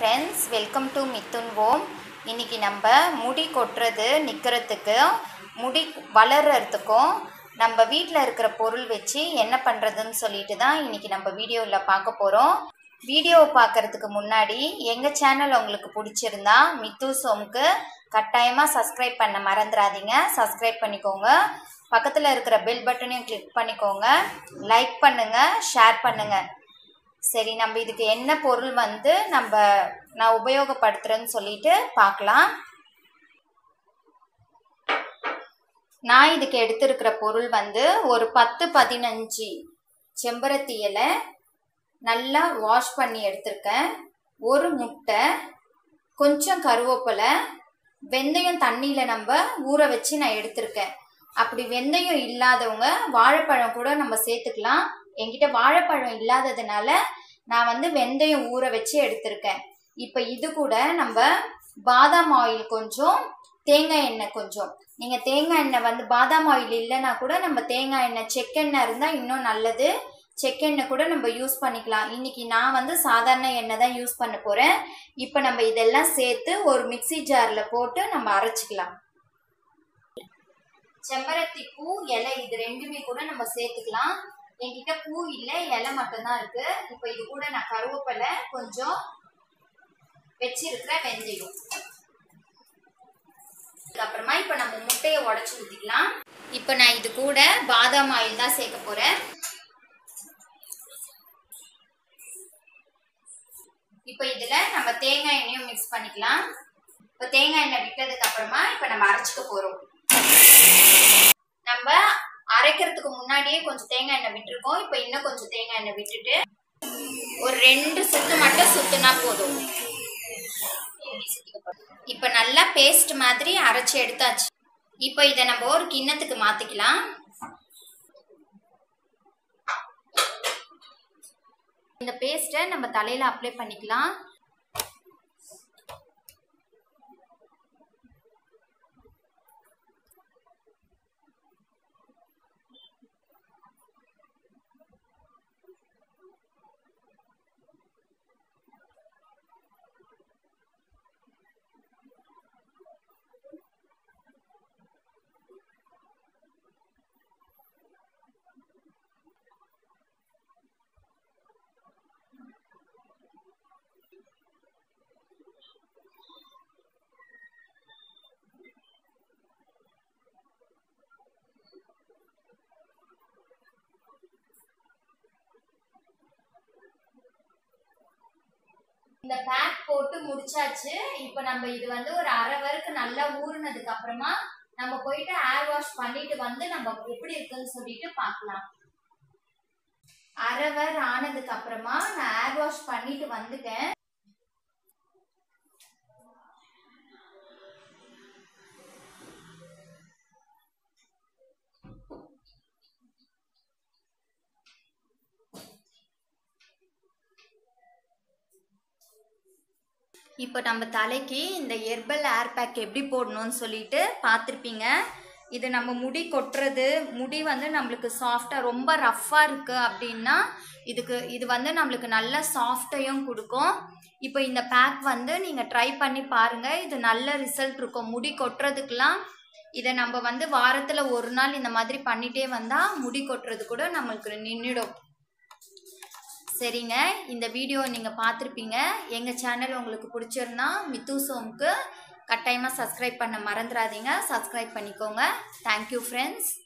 friends welcome to Mithun home இன்னைக்கு நம்ம முடி கொட்டுறது நிற்கிறதுக்கும் முடி வளர்றதுக்கும் நம்ம வீட்டில் இருக்கிற பொருள் வச்சு என்ன பண்ணுறதுன்னு சொல்லிட்டு தான் இன்னைக்கு நம்ம வீடியோவில் பார்க்க போகிறோம் வீடியோவை பார்க்கறதுக்கு முன்னாடி எங்கள் சேனல் உங்களுக்கு பிடிச்சிருந்தா மித்து சோமுக்கு கட்டாயமாக சப்ஸ்கிரைப் பண்ண மறந்துடாதீங்க சப்ஸ்கிரைப் பண்ணிக்கோங்க பக்கத்தில் இருக்கிற பெல் பட்டனையும் கிளிக் பண்ணிக்கோங்க லைக் பண்ணுங்கள் ஷேர் பண்ணுங்கள் சரி நம்ம இதுக்கு என்ன பொருள் வந்து நம்ம நான் உபயோகப்படுத்துகிறேன்னு சொல்லிட்டு பார்க்கலாம் நான் இதுக்கு எடுத்திருக்கிற பொருள் வந்து ஒரு பத்து பதினஞ்சு செம்பருத்தி இலை நல்லா வாஷ் பண்ணி எடுத்திருக்கேன் ஒரு முட்டை கொஞ்சம் கருவேப்பிலை வெந்தயம் தண்ணியில் நம்ம ஊற வச்சு நான் எடுத்திருக்கேன் அப்படி வெந்தயம் இல்லாதவங்க வாழைப்பழம் கூட நம்ம சேர்த்துக்கலாம் என்கிட்ட வாழைப்பழம் இல்லாததுனால நான் வந்து வெந்தயம் ஊற வச்சு எடுத்திருக்கேன் இப்போ இது கூட நம்ம பாதாம் ஆயில் கொஞ்சம் தேங்காய் எண்ணெய் கொஞ்சம் நீங்கள் தேங்காய் எண்ணெய் வந்து பாதாம் ஆயில் இல்லைன்னா கூட நம்ம தேங்காய் எண்ணெய் செக்கெண்ணெய் இருந்தால் இன்னும் நல்லது செக்கெண்ணெய் கூட நம்ம யூஸ் பண்ணிக்கலாம் இன்னைக்கு நான் வந்து சாதாரண எண்ணெய் தான் யூஸ் பண்ண போகிறேன் இப்போ நம்ம இதெல்லாம் சேர்த்து ஒரு மிக்சி ஜாரில் போட்டு நம்ம அரைச்சிக்கலாம் செம்பருத்தி பூ இலை இது ரெண்டுமே கூட நம்ம சேர்த்துக்கலாம் என்கிட்ட பூ இல்லை இலை மட்டும்தான் இருக்கு இப்போ இது கூட நான் கருவேப்பிலை கொஞ்சம் வச்சிருக்கிற வெந்தயம் அப்புறமா இப்போ நம்ம முட்டையை உடச்சி ஊற்றிக்கலாம் இப்போ நான் இது கூட பாதாம் ஆயில் தான் சேர்க்க போறேன் இப்போ இதுல நம்ம தேங்காய் எண்ணெயும் மிக்ஸ் பண்ணிக்கலாம் இப்போ தேங்காய் எண்ணெய் விட்டதுக்கு அப்புறமா இப்போ நம்ம அரைச்சிக்க போறோம் நம்ம அரைக்கிறதுக்கு முன்னாடியே கொஞ்சம் தேங்காய் எண்ணெய் விட்டுருக்கோம் இப்போ இன்னும் கொஞ்சம் தேங்காய் எண்ணெய் விட்டுட்டு ஒரு ரெண்டு சுத்து மட்டும் சுத்துனா போதும் இப்போ நல்லா பேஸ்ட் மாதிரி அரைச்சி எடுத்தாச்சு இப்போ இதை நம்ம ஒரு கிண்ணத்துக்கு மாத்திக்கலாம் இந்த பேஸ்ட்டை நம்ம தலையில அப்ளை பண்ணிக்கலாம் இந்த பேக் போட்டு முடிச்சாச்சு இப்போ நம்ம இது வந்து ஒரு அரை வரைக்கும் நல்லா ஊறுனதுக்கு அப்புறமா நம்ம போயிட்டு ஏர் வாஷ் பண்ணிட்டு வந்து நம்ம எப்படி இருக்குன்னு சொல்லிட்டு பார்க்கலாம் அரவர் ஆனதுக்கு அப்புறமா நான் ஏர் வாஷ் பண்ணிட்டு வந்துட்டேன் இப்போ நம்ம தலைக்கு இந்த எர்பல் ஏர் பேக் எப்படி போடணும்னு சொல்லிட்டு பார்த்துருப்பீங்க இது நம்ம முடி கொட்டுறது முடி வந்து நம்மளுக்கு சாஃப்டாக ரொம்ப ரஃப்பாக இருக்குது அப்படின்னா இதுக்கு இது வந்து நம்மளுக்கு நல்ல சாஃப்டையும் கொடுக்கும் இப்போ இந்த பேக் வந்து நீங்கள் ட்ரை பண்ணி பாருங்கள் இது நல்ல ரிசல்ட் இருக்கும் முடி கொட்டுறதுக்கெலாம் இதை நம்ம வந்து வாரத்தில் ஒரு நாள் இந்த மாதிரி பண்ணிகிட்டே வந்தால் முடி கொட்டுறது கூட நம்மளுக்கு நின்றுடும் சரிங்க இந்த வீடியோ நீங்கள் பார்த்துருப்பீங்க எங்கள் சேனல் உங்களுக்கு பிடிச்சிருந்தா மித்து சோமுக்கு கட்டாயமாக சப்ஸ்கிரைப் பண்ண மறந்துடாதீங்க சப்ஸ்கிரைப் பண்ணிக்கோங்க தேங்க்யூ ஃப்ரெண்ட்ஸ்